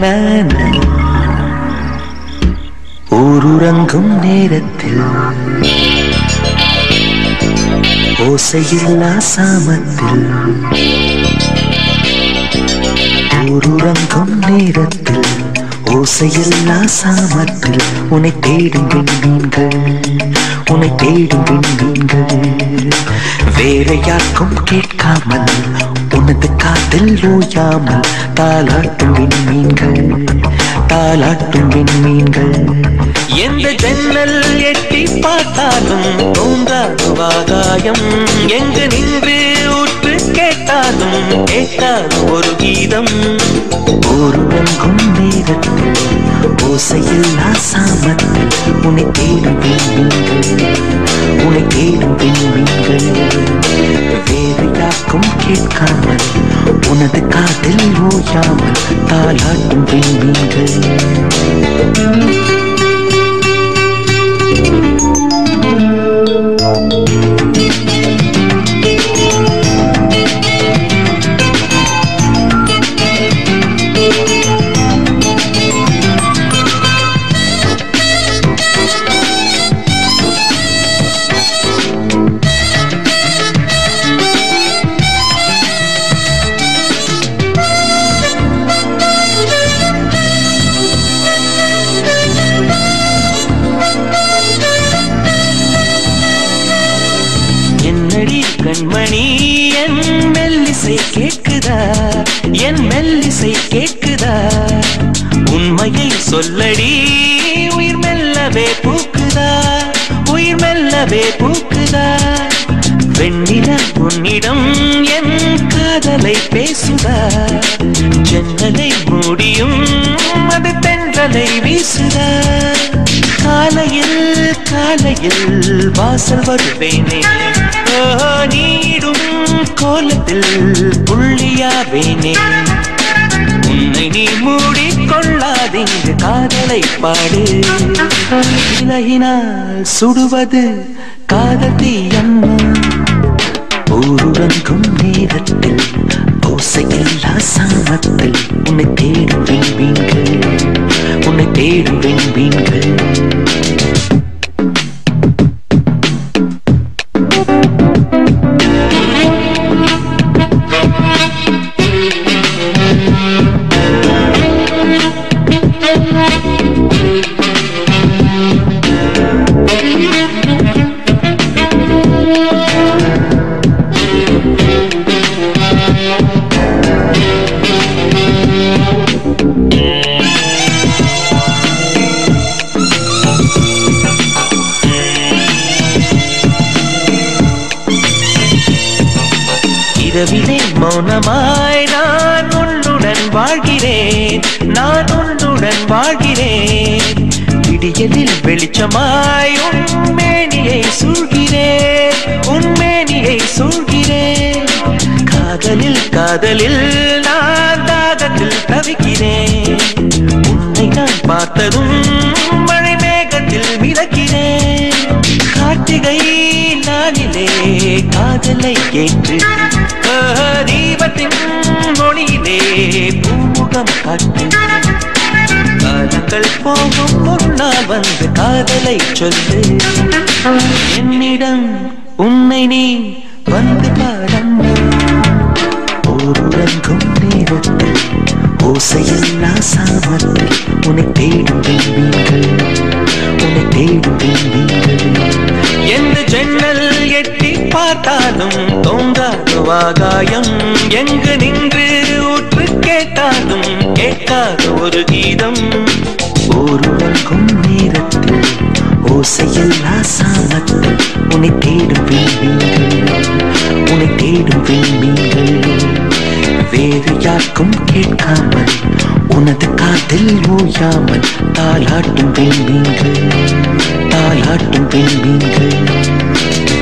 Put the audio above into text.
ஊருறங்கும் நேரத்தில் ஓசையில்லா சாமத்தில் ஊருறங்கும் நேரத்தில் ஓசையில்லா சாமத்தில் உன்னை தேடும் விண்மீன்கள் உன்னை தேடும் விண்மீன்கள் வேற யாருக்கும் கேட்காமல் உனது காதில் ஓயாமல் தாலாட்டும் விண்மீன்கள் தாலாட்டும் விண்மீன்கள் எந்த ஜன்னல் எட்டி பார்த்தாலும் தோன்றாது வாகாயம் எங்கு நின்று உற்று கேட்டாலும் கேட்டாது ஒரு கீதம் ஒருவங்கும் நேரத்தில் ஓசையில்லா சாமத்தில் உன்னை தேடும் விண்மீன்கள் உன்னை தேடும் விண்மீன்கள் வேறு யாருக்கும் கேட்காமல் உனது காதில் ஓயாமல் தாளாட்டும் விண்மீன்கள் என்னடி கண்மணி என் மெல்லிசை கேட்குதா என் மெல்லிசை கேட்குதா உண்மையை சொல்லடி உயிர் மெல்லவே பூக்குதா உயிர் மெல்லவே பூக்குதா வெண்ணில உன்னிடம் என் காதலை பேசுதா ஜன்னலை மூடியும் அது தென்றலை வீசுதா காலையில் காலையில் வாசல் வருவேனே ஓ, நீடும் கோலத்தில் புள்ளியாவேனே உன்னை நீ மூடிக்கொள்ளாதீங்க காதலை பாடு இலையினால் சுடுவது காதத்தி அம்மா ஊருறங்கும் நேரத்தில் ஓசையில்லா சாமத்தில் உன்னை தேடும் விண்மீன்கள் உன்னை தேடும் விண்மீன்கள் இரவிலே மௌனமாய் நான் உன்னுடன் வாழ்கிறேன் நான் உன்னுடன் வாழ்கிறேன் விடியலில் வெளிச்சமாய் உன்மேனியை சூழ்கிறேன் உன்மேனியை சூழ்கிறேன் காதலில் காதலில் நான் தாகத்தில் தவிக்கிறேன் உன்னை நான் பார்த்ததும் மழை மேகத்தில் மிதக்கிறேன் கார்த்திகை நாளிலே காதலை ஏற்று ஆ, தீபத்தின் மொழியிலே பூமுகம் காட்டு காலங்கள் போகும் ஒரு நாள் வந்து காதலை சொல்லு என்னிடம் உன்னை நீ வந்து பாடம்மா ஓருறங்கும் நேரத்தில் ஓசையில்லா சாமத்தில் உன்னை தேடும் விண்மீன்கள் உன்னை தேடும் விண்மீன்கள் எந்த ஜன்னல் எட்டி பார்த்தாலும் தோன்றாத வாகாயம் எங்கு நின்று உற்று கேட்டாலும் கேட்காத ஒரு கீதம் ஓருறங்கும் நேரத்தில் ஓசையில்லா சாமத்தில் உன்னை தேடும் விண்மீன்கள் உன்னை தேடும் விண்மீன்கள் வேறு யாருக்கும் கேட்காமல் உனது காதில் ஓயாமல் தாளாட்டும் விண்மீன்கள் தாளாட்டும் விண்மீன்கள்